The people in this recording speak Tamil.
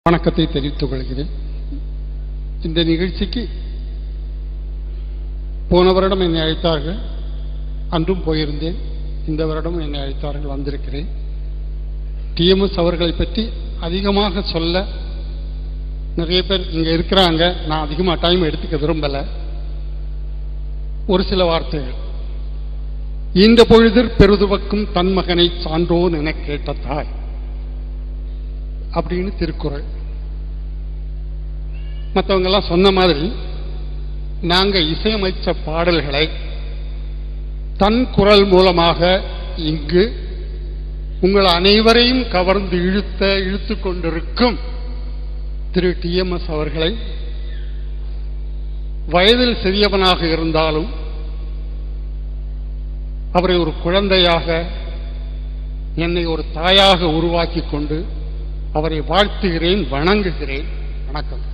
வணக்கத்தை தெரிவித்துக் கொள்கிறேன் இந்த நிகழ்ச்சிக்கு போன வருடம் என்னை அழைத்தார்கள் அன்றும் போயிருந்தேன் இந்த வருடம் என்னை அழைத்தார்கள் வந்திருக்கிறேன் டிஎம்எஸ் அவர்களை பற்றி அதிகமாக சொல்ல நிறைய பேர் இங்க இருக்கிறாங்க நான் அதிகமாக டைம் எடுத்துக்க விரும்பல ஒரு சில வார்த்தைகள் இந்த பொழுதிற் பெருதுவக்கும் தன் மகனை சான்றோன் என கேட்ட தாய் அப்படின்னு திருக்குறள் மற்றவங்க எல்லாம் சொன்ன மாதிரி நாங்க இசையமைச்ச பாடல்களை தன் குரல் மூலமாக இங்கு உங்கள் அனைவரையும் கவர்ந்து இழுத்த இழுத்து கொண்டிருக்கும் திரு டிஎம்எஸ் அவர்களை வயதில் சிறியவனாக இருந்தாலும் அவரை ஒரு குழந்தையாக என்னை ஒரு தாயாக உருவாக்கி கொண்டு அவரை வாழ்த்துகிறேன் வணங்குகிறேன் வணக்கம்